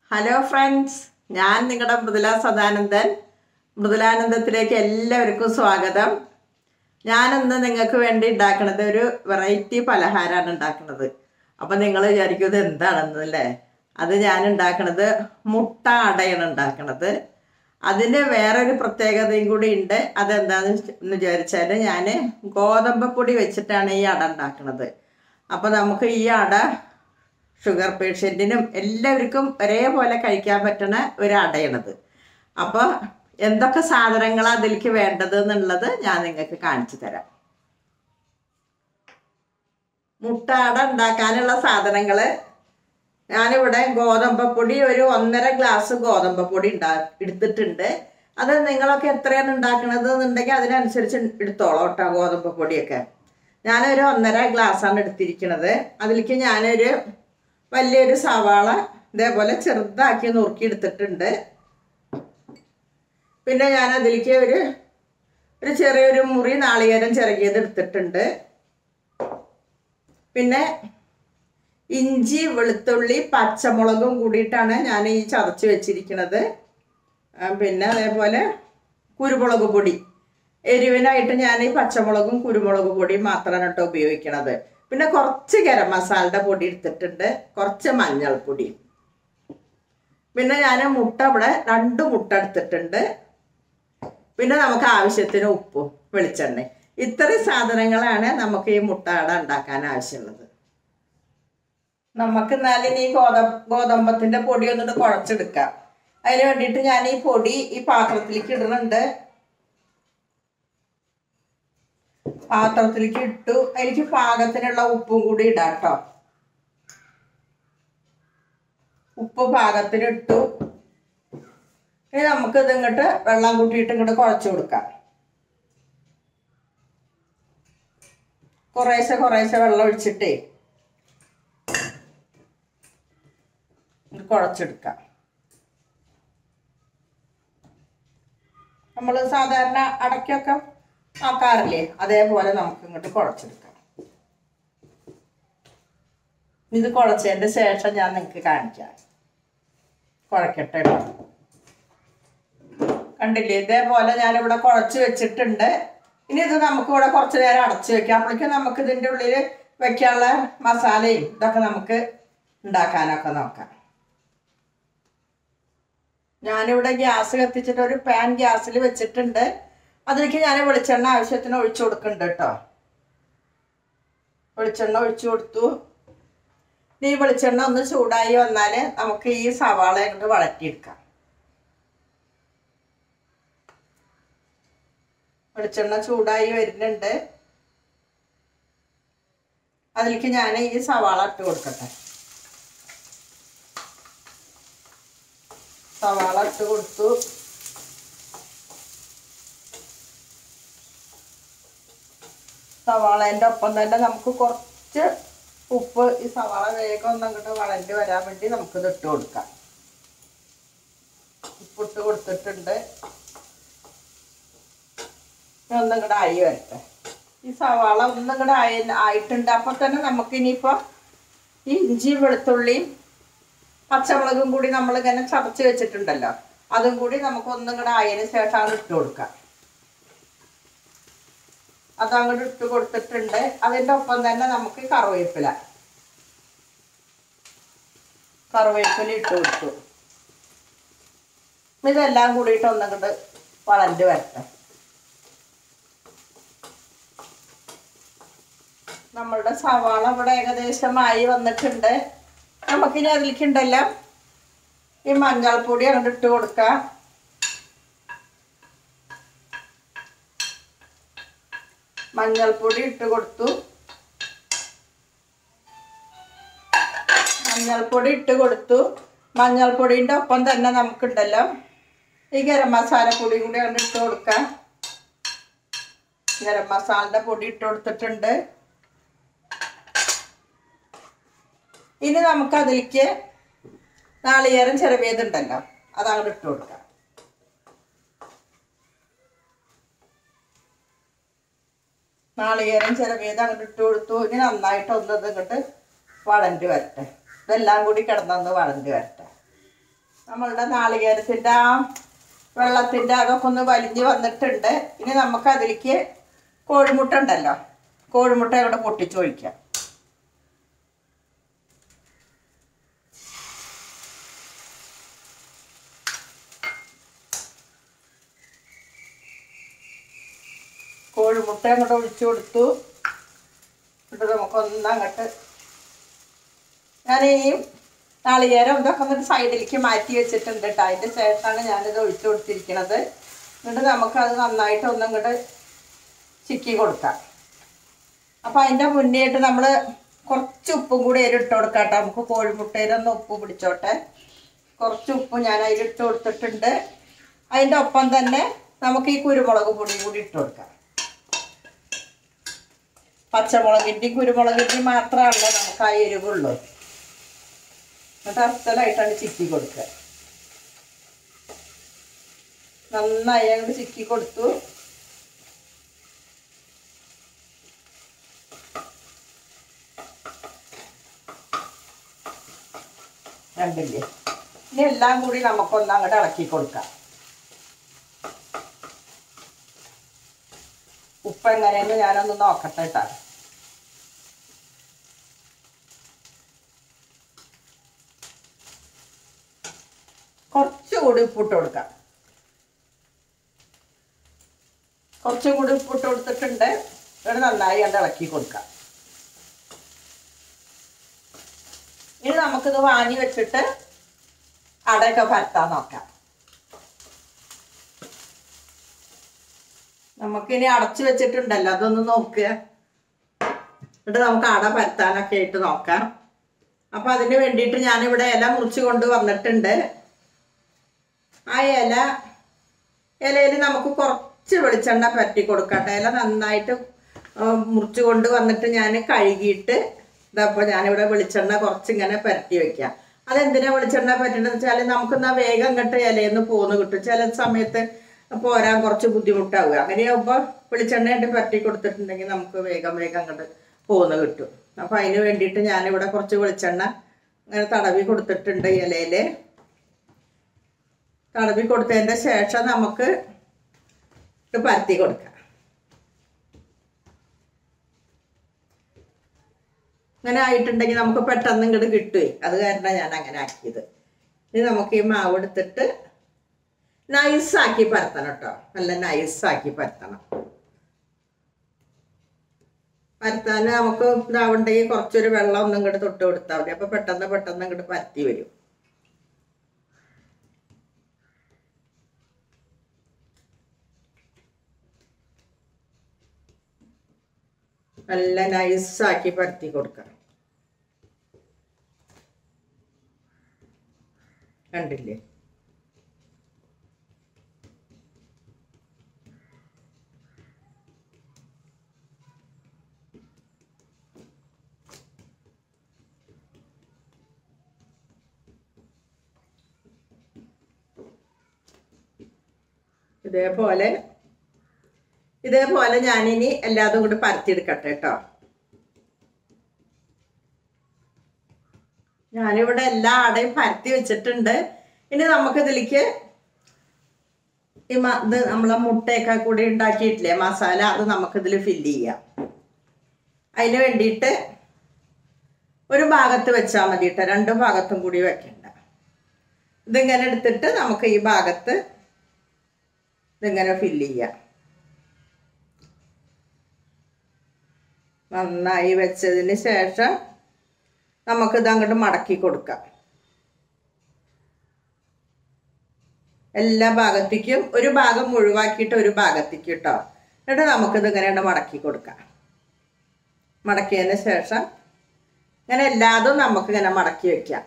hello friends ഞാൻ നിങ്ങളുടെ മൃദുല സദാനന്ദൻ മൃദുലാനന്ദത്തിലേക്ക് എല്ലാവർക്കും സ്വാഗതം ഞാനിന്ന് നിങ്ങൾക്ക് വേണ്ടി ഉണ്ടാക്കുന്നത് ഒരു വെറൈറ്റി പലഹാരമാണ് ഉണ്ടാക്കുന്നത് അപ്പം നിങ്ങൾ വിചാരിക്കും ഇത് എന്താണെന്നല്ലേ അത് ഞാൻ ഉണ്ടാക്കുന്നത് മുട്ട അടയാണ് ഉണ്ടാക്കുന്നത് അതിന് വേറൊരു പ്രത്യേകതയും കൂടി ഉണ്ട് അതെന്താണെന്ന് എന്ന് വിചാരിച്ചാൽ ഞാൻ ഗോതമ്പ് പൊടി വെച്ചിട്ടാണ് ഈ അട ഉണ്ടാക്കുന്നത് അപ്പോൾ നമുക്ക് ഈ അട ഷുഗർ പേഷ്യൻറ്റിനും എല്ലാവർക്കും ഒരേപോലെ കഴിക്കാൻ പറ്റുന്ന ഒരു അടയാണത് അപ്പോൾ എന്തൊക്കെ സാധനങ്ങളാണ് അതിലേക്ക് വേണ്ടത് എന്നുള്ളത് ഞാൻ നിങ്ങൾക്ക് കാണിച്ചു തരാം മുട്ട അട ഉണ്ടാക്കാനുള്ള സാധനങ്ങൾ ഞാനിവിടെ ഗോതമ്പപ്പൊടി ഒരു ഒന്നര ഗ്ലാസ് ഗോതമ്പപ്പൊടി ഉണ്ടാ എടുത്തിട്ടുണ്ട് അത് നിങ്ങളൊക്കെ എത്രയാണ് ഉണ്ടാക്കണത് എന്നുണ്ടെങ്കിൽ അതിനനുസരിച്ച് എടുത്തോളാം കേട്ടോ ഗോതമ്പപ്പൊടിയൊക്കെ ഞാനൊരു ഒന്നര ഗ്ലാസ്സാണ് എടുത്തിരിക്കുന്നത് അതിലേക്ക് ഞാനൊരു വലിയൊരു സവാള ഇതേപോലെ ചെറുതാക്കി നുറുക്കി എടുത്തിട്ടുണ്ട് പിന്നെ ഞാൻ അതിലേക്ക് ഒരു ഒരു ചെറിയൊരു മുറി നാളികേരം ചിറകിയത് എടുത്തിട്ടുണ്ട് പിന്നെ ഇഞ്ചി വെളുത്തുള്ളി പച്ചമുളകും കൂടിയിട്ടാണ് ഞാൻ ഈ ചതച്ച് വെച്ചിരിക്കുന്നത് ആ, പിന്നെ അതേപോലെ കുരുമുളക് പൊടി എരിവിനായിട്ട് ഞാൻ ഈ പച്ചമുളകും കുരുമുളക് പൊടിയും മാത്രമാണ് കേട്ടോ ഉപയോഗിക്കണത് പിന്നെ കുറച്ച് ഗരം മസാലയുടെ പൊടി എടുത്തിട്ടുണ്ട് കുറച്ച് മഞ്ഞൾപ്പൊടി പിന്നെ ഞാൻ മുട്ട ഇവിടെ രണ്ട് മുട്ട എടുത്തിട്ടുണ്ട് പിന്നെ നമുക്ക് ആവശ്യത്തിന് ഉപ്പും വെളിച്ചെണ്ണ ഇത്രയും സാധനങ്ങളാണ് നമുക്ക് ഈ മുട്ട അട ഉണ്ടാക്കാൻ ആവശ്യമുള്ളത് നമുക്ക് എന്നാലും ഈ ഗോതമ്പ് ഗോതമ്പത്തിന്റെ പൊടി ഒന്നിട്ട് കുഴച്ചെടുക്കാം അതിന് വേണ്ടിയിട്ട് ഞാൻ ഈ പൊടി ഈ പാത്രത്തിലേക്ക് ഇടുന്നുണ്ട് പാത്രത്തിലേക്ക് ഇട്ടു അതിലേക്ക് പാകത്തിനുള്ള ഉപ്പും കൂടി ഇടാം കേട്ടോ ഉപ്പ് പാകത്തിന് ഇട്ടു ഇനി നമുക്ക് ഇത് ഇങ്ങോട്ട് വെള്ളം കൂട്ടിയിട്ട് ഇങ്ങോട്ട് കുഴച്ച് കൊടുക്കാം കുറേശ്ശെ കുറേശ്ശെ വെള്ളം ഒഴിച്ചിട്ടേ ഇത് കുഴച്ചെടുക്കാം നമ്മൾ സാധാരണ അടയ്ക്കൊക്കെ ആക്കാറില്ലേ അതേപോലെ നമുക്ക് ഇങ്ങോട്ട് കുഴച്ചെടുക്കാം ഇത് കുഴച്ചതിൻ്റെ ശേഷം ഞാൻ നിങ്ങൾക്ക് കാണിക്കാം കുഴക്കട്ടെ കേട്ടോ കണ്ടില്ലേ ഇതേപോലെ ഞാനിവിടെ കുഴച്ച് വെച്ചിട്ടുണ്ട് ഇനി ഇത് നമുക്ക് ഇവിടെ കുറച്ച് നേരം അടച്ച് വെക്കാം അപ്പോഴേക്കും നമുക്ക് ഇതിൻ്റെ ഉള്ളിൽ വെക്കാനുള്ള മസാലയും ഇതൊക്കെ നമുക്ക് ഉണ്ടാക്കാനൊക്കെ നോക്കാം ഞാനിവിടെ ഗ്യാസ് കത്തിച്ചിട്ട് ഒരു പാൻ ഗ്യാസിൽ വെച്ചിട്ടുണ്ട് അതിലേക്ക് ഞാൻ വെളിച്ചെണ്ണ ആവശ്യത്തിന് ഒഴിച്ചു കൊടുക്കുന്നുണ്ട് കേട്ടോ വെളിച്ചെണ്ണ ഒഴിച്ചു കൊടുത്തു ഇനി ഈ വെളിച്ചെണ്ണ ഒന്ന് ചൂടായി വന്നാൽ നമുക്ക് ഈ സവാള അങ്ങോട്ട് വഴറ്റിയെടുക്കാം വെളിച്ചെണ്ണ ചൂടായി വരുന്നുണ്ട് അതിലേക്ക് ഞാൻ ഈ സവാള ഇട്ട് കൊടുക്കട്ടെ സവാള ഇട്ട് കൊടുത്തു സവാളേൻ്റെ ഒപ്പം തന്നെ നമുക്ക് കുറച്ച് ഉപ്പ് ഈ സവാള വേഗം ഒന്ന് അങ്ങോട്ട് വളഞ്ഞ് വരാൻ വേണ്ടി നമുക്കിത് ഇട്ട് കൊടുക്കാം ഉപ്പിട്ട് കൊടുത്തിട്ടുണ്ട് ഒന്നും കൂടെ ആയി വരട്ടെ ഈ സവാള ഒന്നും കൂടെ ആയി ആയിട്ടുണ്ട് അപ്പോൾ തന്നെ നമുക്ക് ഇനിയിപ്പോൾ ഈ ഇഞ്ചി വെളുത്തുള്ളിയും പച്ചമുളകും കൂടി നമ്മളിങ്ങനെ ചതച്ച് വെച്ചിട്ടുണ്ടല്ലോ അതും കൂടി നമുക്ക് ഒന്നും കൂടെ ആയതിനു ശേഷമാണ് ഇട്ട് കൊടുക്കുക അതങ്ങോട്ട് ഇട്ട് കൊടുത്തിട്ടുണ്ട് അതിൻ്റെ ഒപ്പം തന്നെ നമുക്ക് കറിവേപ്പില കറിവേപ്പില ഇട്ട് കൊടുത്തു ഇതെല്ലാം കൂടിയിട്ട് ഒന്നങ്ങോട്ട് വളഞ്ഞ് വരട്ടെ നമ്മളുടെ സവാള ഇവിടെ ഏകദേശമായി വന്നിട്ടുണ്ട് നമുക്കിനി അതിലേക്ക് ഉണ്ടല്ലോ ഈ മഞ്ഞൾപ്പൊടി അങ്ങോട്ട് ഇട്ട് കൊടുക്കാം മഞ്ഞൾപ്പൊടി ഇട്ട് കൊടുത്തു മഞ്ഞൾപ്പൊടി ഇട്ട് കൊടുത്തു മഞ്ഞൾപ്പൊടീൻ്റെ ഒപ്പം തന്നെ നമുക്കുണ്ടല്ലോ ഈ ഗരം മസാല പൊടി കൂടി അങ്ങോട്ട് ഇട്ട് കൊടുക്കാം ഗരം മസാലയുടെ പൊടി ഇട്ട് കൊടുത്തിട്ടുണ്ട് ഇനി നമുക്ക് അതിലേക്ക് നാളികേരം ചെറുവേതുണ്ടല്ലോ അതങ്ങോട്ട് ഇട്ട് കൊടുക്കാം നാളികേരം ചെറുവേത് അങ്ങോട്ട് ഇട്ട് കൊടുത്തു ഇനി നന്നായിട്ട് ഒന്ന് ഇത് ഇങ്ങോട്ട് വളഞ്ഞു വരട്ടെ ഇതെല്ലാം കൂടി കിടന്നൊന്ന് വളഞ്ഞു വരട്ടെ നമ്മളുടെ നാളികേരത്തിൻ്റെ ആ വെള്ളത്തിൻ്റെ അതൊക്കെ ഒന്ന് വലിഞ്ഞ് വന്നിട്ടുണ്ട് ഇനി നമുക്ക് അതിലേക്ക് കോഴിമുട്ട ഉണ്ടല്ലോ കോഴിമുട്ട ഇവിടെ പൊട്ടിച്ചൊഴിക്കാം കോഴിമുട്ട അങ്ങോട്ട് ഒഴിച്ചു കൊടുത്തു എന്നിട്ട് നമുക്കൊന്ന് അങ്ങോട്ട് ഞാൻ ഈ നാളികേരം ഇതൊക്കെ എന്നിട്ട് സൈഡിലേക്ക് മാറ്റി വെച്ചിട്ടുണ്ട് കേട്ടോ അതിൻ്റെ ശേഷമാണ് ഞാനിത് ഒഴിച്ചു കൊടുത്തിരിക്കുന്നത് എന്നിട്ട് നമുക്കത് നന്നായിട്ട് ഒന്നും ഇങ്ങോട്ട് ചിക്കി കൊടുക്കാം അപ്പോൾ അതിൻ്റെ മുന്നേ ആയിട്ട് നമ്മൾ കുറച്ച് ഉപ്പും കൂടി അതിലിട്ട് കൊടുക്കാം കേട്ടോ നമുക്ക് കോഴിമുട്ടയിലൊന്ന് ഉപ്പ് പിടിച്ചോട്ടെ കുറച്ച് ഉപ്പ് ഞാൻ അതിലിട്ട് കൊടുത്തിട്ടുണ്ട് അതിൻ്റെ ഒപ്പം തന്നെ നമുക്ക് ഈ കുരുമുളക് പൊടി കൂടി ഇട്ട് കൊടുക്കാം പച്ചമുളകിൻ്റെയും കുരുമുളകിൻ്റെയും മാത്രമല്ല നമുക്ക് ആ എരിവുള്ളൂ എന്നിട്ട് അസ്ഥലായിട്ടാണ് ചിക്കി കൊടുക്കുക നന്നായി അങ്ങോട്ട് ചിക്കി കൊടുത്തു കണ്ടില്ലേ ഇനി എല്ലാം കൂടി നമുക്കൊന്ന് അങ്ങോട്ട് ഇളക്കി കൊടുക്കാം ഉപ്പ് എങ്ങനെയെന്ന് ഞാനൊന്ന് നോക്കട്ടെ കേട്ടോ കുറച്ചുകൂടി ഉപ്പിട്ട് കൊടുക്കാം കുറച്ചും കൂടി ഉപ്പിട്ട് കൊടുത്തിട്ടുണ്ട് ഇവിടെ നന്നായി അത് ഇളക്കി കൊടുക്കാം ഇനി നമുക്കിത് വാങ്ങി വെച്ചിട്ട് അടയൊക്കെ പരത്താൻ നോക്കാം നമുക്കിനി അടച്ചു വെച്ചിട്ടുണ്ടല്ലോ അതൊന്ന് നോക്കുക എന്നിട്ട് നമുക്ക് അട പരത്താനൊക്കെ ആയിട്ട് നോക്കാം അപ്പൊ അതിന് വേണ്ടിയിട്ട് ഞാനിവിടെ ഇല മുറിച്ച് കൊണ്ട് വന്നിട്ടുണ്ട് ആ ഇല ഇലയിൽ നമുക്ക് കുറച്ച് വെളിച്ചെണ്ണ പറ്റി കൊടുക്കട്ടെ ഇല നന്നായിട്ട് മുറിച്ച് കൊണ്ട് വന്നിട്ട് ഞാൻ കഴുകിയിട്ട് ഇതപ്പോൾ ഞാനിവിടെ വെളിച്ചെണ്ണ കുറച്ച് ഇങ്ങനെ പരട്ടി വെക്കാം അതെന്തിനാ വെളിച്ചെണ്ണ പറ്റണമെന്ന് വെച്ചാൽ നമുക്കെന്നാ വേഗം ഇങ്ങോട്ട് ഇലയിന്ന് പോന്ന് കിട്ടും ചില സമയത്ത് പോരാൻ കുറച്ച് ബുദ്ധിമുട്ടാവുക അങ്ങനെയാകുമ്പോൾ വെളിച്ചെണ്ണയായിട്ട് പരട്ടി കൊടുത്തിട്ടുണ്ടെങ്കിൽ നമുക്ക് വേഗം വേഗം അങ്ങോട്ട് പോന്ന് കിട്ടും അപ്പം അതിന് വേണ്ടിയിട്ട് ഞാനിവിടെ കുറച്ച് വെളിച്ചെണ്ണ ഇങ്ങനെ തടവി കൊടുത്തിട്ടുണ്ട് ഇലയിൽ തടവി കൊടുത്തതിൻ്റെ ശേഷം നമുക്ക് ഇത് പരത്തി കൊടുക്കാം അങ്ങനെ ആയിട്ടുണ്ടെങ്കിൽ നമുക്ക് പെട്ടെന്ന് ഇങ്ങോട്ട് കിട്ടുവേ അത് കാരണമാണ് ഞാൻ അങ്ങനെ ആക്കിയത് ഇനി നമുക്ക് ഈ മാവ് എടുത്തിട്ട് നൈസാക്കി പരത്തണം കേട്ടോ നല്ല നൈസാക്കി പരത്തണം പരത്താൻ നമുക്ക് ഇതാവുണ്ടെങ്കിൽ കുറച്ചൊരു വെള്ളം ഒന്നും ഇങ്ങോട്ട് തൊട്ട് കൊടുത്താൽ മതി അപ്പൊ പെട്ടെന്ന് പെട്ടെന്ന് ഇങ്ങോട്ട് പരത്തി വരും നല്ല നൈസാക്കി പരത്തി കൊടുക്കണം കണ്ടില്ലേ ഇതേപോലെ ഇതേപോലെ ഞാനിനി എല്ലാതും കൂടി പരത്തിയെടുക്കട്ടെ കേട്ടോ ഞാനിവിടെ എല്ലാ ആടയും പരത്തി വെച്ചിട്ടുണ്ട് ഇനി നമുക്കിതിലേക്ക് ഈ മ- ഇത് നമ്മളെ മുട്ടയൊക്കെ കൂടി ഉണ്ടാക്കിയിട്ടില്ലേ മസാല അത് നമുക്കിതിൽ ഫില്ല് ചെയ്യാം അതിന് വേണ്ടിയിട്ട് ഒരു ഭാഗത്ത് വെച്ചാൽ മതി കേട്ടോ രണ്ട് ഭാഗത്തും കൂടി വെക്കണ്ട ഇതിങ്ങനെ എടുത്തിട്ട് നമുക്ക് ഈ ഭാഗത്ത് ഇതിങ്ങനെ ഫില്ല് ചെയ്യാം നന്നായി വെച്ചതിന് ശേഷം നമുക്കിത് അങ്ങോട്ട് മടക്കി കൊടുക്കാം എല്ലാ ഭാഗത്തേക്കും ഒരു ഭാഗം മുഴുവാക്കിയിട്ട് ഒരു ഭാഗത്തേക്ക് കേട്ടോ എന്നിട്ട് നമുക്കിത് ഇങ്ങനെ അങ്ങട് മടക്കി കൊടുക്കാം മടക്കിയതിന് ശേഷം ഇങ്ങനെ എല്ലാതും നമുക്ക് ഇങ്ങനെ മടക്കി വെക്കാം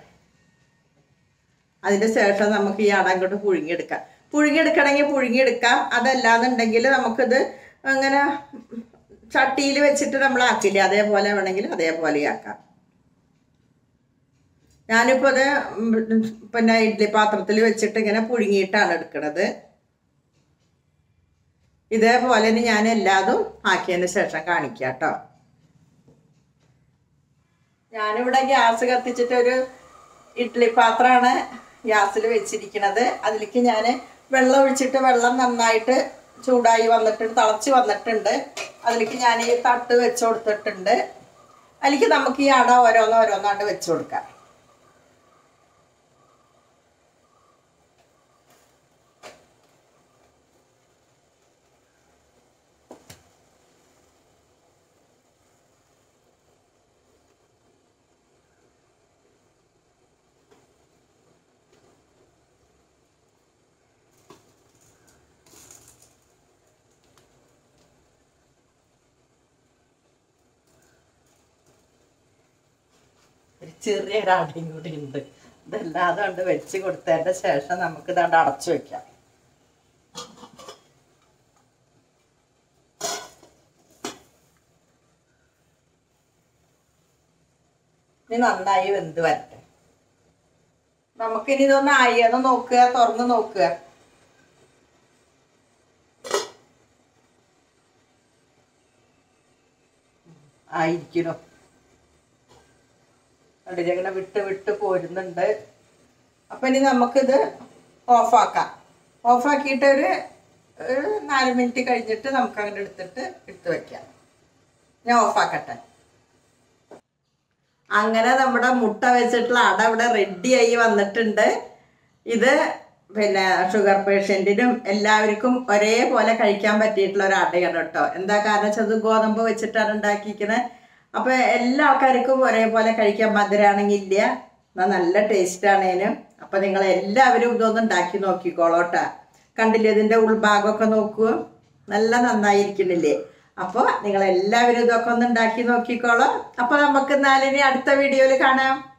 അതിന് ശേഷം നമുക്ക് ഈ അട അങ്ങോട്ട് പുഴുങ്ങിയെടുക്കാം പുഴുങ്ങിയെടുക്കണമെങ്കിൽ പുഴുങ്ങിയെടുക്കാം അതല്ലാന്നുണ്ടെങ്കിൽ നമുക്കിത് അങ്ങനെ ചട്ടിയിൽ വെച്ചിട്ട് നമ്മൾ ആക്കില്ലേ അതേപോലെ വേണമെങ്കിൽ അതേപോലെ ആക്കാം ഞാനിപ്പോൾ അത് ഉം പിന്നെ ഇഡ്ഡലി പാത്രത്തിൽ വെച്ചിട്ട് ഇങ്ങനെ പുഴുങ്ങിയിട്ടാണ് എടുക്കുന്നത് ഇതേപോലെ തന്നെ ഞാൻ എല്ലാതും ആക്കിയതിന് ശേഷം കാണിക്കാം കേട്ടോ ഞാനിവിടെ ഗ്യാസ് കത്തിച്ചിട്ട് ഒരു ഇഡ്ഡലി പാത്രമാണ് ഗ്യാസിൽ വെച്ചിരിക്കുന്നത് അതിലേക്ക് ഞാൻ വെള്ളം ഒഴിച്ചിട്ട് വെള്ളം നന്നായിട്ട് ചൂടായി വന്നിട്ടുണ്ട് തിളച്ച് വന്നിട്ടുണ്ട് അതിലേക്ക് ഞാൻ ഈ തട്ട് വെച്ച് കൊടുത്തിട്ടുണ്ട് അതിലേക്ക് നമുക്ക് ഈ അട ഓരോന്ന് ഓരോന്നാണ്ട് വെച്ച് കൊടുക്കാം ഒരു ചെറിയൊരു അടയും കൂടി ഉണ്ട് ഇതെല്ലാം അതുകൊണ്ട് വെച്ച് കൊടുത്തതിൻ്റെ ശേഷം നമുക്ക് ഇതാണ്ട് അടച്ചു വെക്കാം ഇനി നന്നായി വെന്ത് വരട്ടെ നമുക്കിനി ഇതൊന്ന് ആയിന്ന് നോക്കുക തുറന്ന് നോക്കുക ആയിരിക്കണോ കണ്ടില്ലേ ഇങ്ങനെ വിട്ട് വിട്ട് പോരുന്നുണ്ട് അപ്പം ഇനി നമുക്കിത് ഓഫാക്കാം ഓഫാക്കിയിട്ട് ഒരു ഒരു നാല് മിനിറ്റ് കഴിഞ്ഞിട്ട് നമുക്ക് അങ്ങനെ എടുത്തിട്ട് എടുത്ത് വെക്കാം ഞാൻ ഓഫാക്കട്ടെ അങ്ങനെ നമ്മുടെ മുട്ട വെച്ചിട്ടുള്ള അട ഇവിടെ റെഡിയായി വന്നിട്ടുണ്ട് ഇത് പിന്നെ ഷുഗർ പേഷ്യൻറ്റിനും എല്ലാവർക്കും ഒരേപോലെ കഴിക്കാൻ പറ്റിയിട്ടുള്ള ഒരു അടയാണ് കേട്ടോ എന്താ കാരണം വെച്ചാൽ ഇത് ഗോതമ്പ് വെച്ചിട്ടാണ് ഉണ്ടാക്കിയിരിക്കുന്നത് അപ്പോൾ എല്ലാ ആൾക്കാർക്കും ഒരേപോലെ കഴിക്കാൻ മധുരമാണെങ്കിൽ ഇല്ല എന്നാൽ നല്ല ടേസ്റ്റാണ് ഇതിനും അപ്പോൾ നിങ്ങൾ എല്ലാവരും ഇതൊന്ന് ഉണ്ടാക്കി നോക്കിക്കോളോട്ടാ കണ്ടില്ലേ ഇതിൻ്റെ ഉൾഭാഗമൊക്കെ നോക്കൂ നല്ല നന്നായിരിക്കണില്ലേ അപ്പോൾ നിങ്ങൾ എല്ലാവരും ഇതൊക്കെ ഒന്ന് ഉണ്ടാക്കി നോക്കിക്കോളൂ അപ്പോൾ നമുക്ക് എന്നാലിനി അടുത്ത വീഡിയോയിൽ കാണാം